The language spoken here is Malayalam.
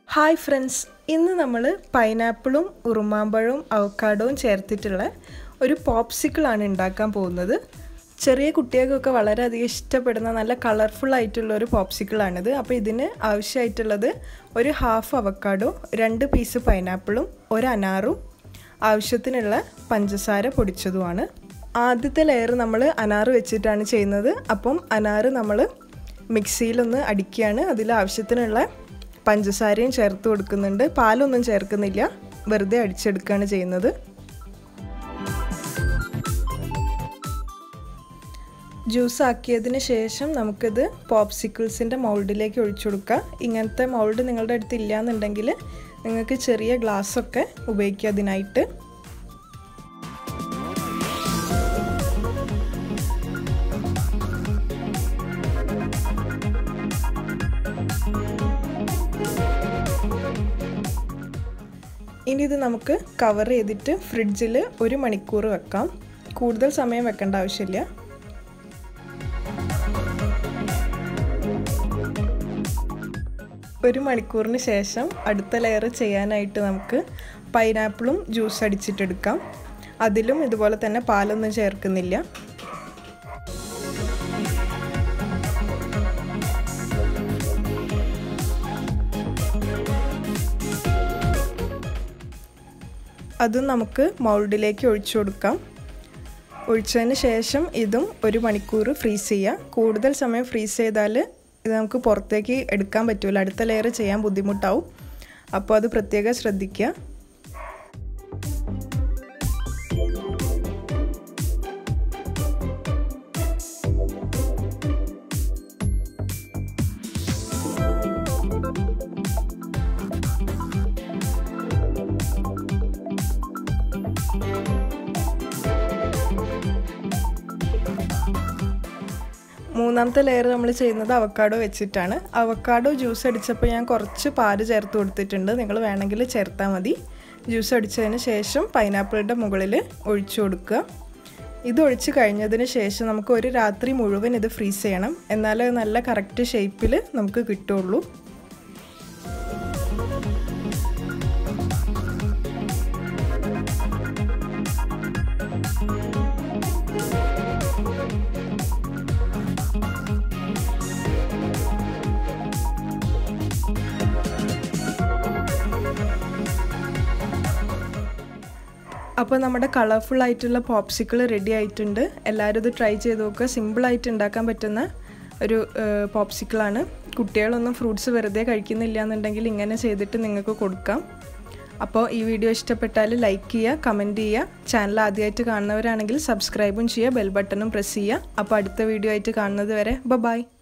ഹായ് ഫ്രണ്ട്സ് ഇന്ന് നമ്മൾ പൈനാപ്പിളും ഉറുമാമ്പഴവും അവക്കാഡോവും ചേർത്തിട്ടുള്ള ഒരു പോപ്സിക്കിളാണ് ഉണ്ടാക്കാൻ പോകുന്നത് ചെറിയ കുട്ടികൾക്കൊക്കെ വളരെയധികം ഇഷ്ടപ്പെടുന്ന നല്ല കളർഫുൾ ആയിട്ടുള്ള ഒരു പോപ്സിക്കിളാണിത് അപ്പോൾ ഇതിന് ആവശ്യമായിട്ടുള്ളത് ഒരു ഹാഫ് അവക്കാഡോ രണ്ട് പീസ് പൈനാപ്പിളും ഒരു അനാറും ആവശ്യത്തിനുള്ള പഞ്ചസാര പൊടിച്ചതുമാണ് ആദ്യത്തെ ലെയർ നമ്മൾ അനാറ് വെച്ചിട്ടാണ് ചെയ്യുന്നത് അപ്പം അനാറ് നമ്മൾ മിക്സിയിലൊന്ന് അടിക്കുകയാണ് അതിൽ ആവശ്യത്തിനുള്ള പഞ്ചസാരയും ചേർത്ത് കൊടുക്കുന്നുണ്ട് പാലൊന്നും ചേർക്കുന്നില്ല വെറുതെ അടിച്ചെടുക്കുകയാണ് ചെയ്യുന്നത് ജ്യൂസ് ആക്കിയതിന് ശേഷം നമുക്കിത് പോപ്സിക്കിൾസിൻ്റെ മൗൾഡിലേക്ക് ഒഴിച്ചു കൊടുക്കാം ഇങ്ങനത്തെ മൗൾഡ് നിങ്ങളുടെ അടുത്ത് ഇല്ലയെന്നുണ്ടെങ്കിൽ നിങ്ങൾക്ക് ചെറിയ ഗ്ലാസ്സൊക്കെ ഉപയോഗിക്കുക അതിനായിട്ട് ഇനി ഇത് നമുക്ക് കവർ ചെയ്തിട്ട് ഫ്രിഡ്ജിൽ ഒരു മണിക്കൂർ വെക്കാം കൂടുതൽ സമയം വെക്കേണ്ട ആവശ്യമില്ല ഒരു മണിക്കൂറിന് ശേഷം അടുത്ത ലെയർ ചെയ്യാനായിട്ട് നമുക്ക് പൈനാപ്പിളും ജ്യൂസ് അടിച്ചിട്ടെടുക്കാം അതിലും ഇതുപോലെ തന്നെ പാലൊന്നും ചേർക്കുന്നില്ല അതും നമുക്ക് മൗൾഡിലേക്ക് ഒഴിച്ചു കൊടുക്കാം ഒഴിച്ചതിന് ശേഷം ഇതും ഒരു മണിക്കൂർ ഫ്രീസ് ചെയ്യുക കൂടുതൽ സമയം ഫ്രീസ് ചെയ്താൽ ഇത് നമുക്ക് പുറത്തേക്ക് എടുക്കാൻ പറ്റില്ല അടുത്ത ലെയർ ചെയ്യാൻ ബുദ്ധിമുട്ടാവും അപ്പോൾ അത് പ്രത്യേകം ശ്രദ്ധിക്കുക മൂന്നാമത്തെ ലെയർ നമ്മൾ ചെയ്യുന്നത് അവക്കാഡോ വെച്ചിട്ടാണ് അവക്കാഡോ ജ്യൂസ് അടിച്ചപ്പോൾ ഞാൻ കുറച്ച് പാല് ചേർത്ത് കൊടുത്തിട്ടുണ്ട് നിങ്ങൾ വേണമെങ്കിൽ ചേർത്താൽ മതി ജ്യൂസ് അടിച്ചതിന് ശേഷം പൈനാപ്പിളിൻ്റെ മുകളിൽ ഒഴിച്ചു കൊടുക്കുക ഇത് ഒഴിച്ച് കഴിഞ്ഞതിന് ശേഷം നമുക്ക് ഒരു രാത്രി മുഴുവൻ ഇത് ഫ്രീസ് ചെയ്യണം എന്നാലേ നല്ല കറക്റ്റ് ഷേപ്പിൽ നമുക്ക് കിട്ടുള്ളൂ അപ്പോൾ നമ്മുടെ കളർഫുൾ ആയിട്ടുള്ള പോപ്സിക്കിൾ റെഡി ആയിട്ടുണ്ട് എല്ലാവരും ഇത് ട്രൈ ചെയ്ത് നോക്കുക സിമ്പിളായിട്ട് ഉണ്ടാക്കാൻ പറ്റുന്ന ഒരു പോപ്സിക്കിളാണ് കുട്ടികളൊന്നും ഫ്രൂട്ട്സ് വെറുതെ കഴിക്കുന്നില്ല എന്നുണ്ടെങ്കിൽ ഇങ്ങനെ ചെയ്തിട്ട് നിങ്ങൾക്ക് കൊടുക്കാം അപ്പോൾ ഈ വീഡിയോ ഇഷ്ടപ്പെട്ടാൽ ലൈക്ക് ചെയ്യുക കമൻറ്റ് ചെയ്യുക ചാനൽ ആദ്യമായിട്ട് കാണുന്നവരാണെങ്കിൽ സബ്സ്ക്രൈബും ചെയ്യുക ബെൽ ബട്ടണും പ്രസ് ചെയ്യുക അപ്പോൾ അടുത്ത വീഡിയോ ആയിട്ട് കാണുന്നത് വരെ ബ ബായ്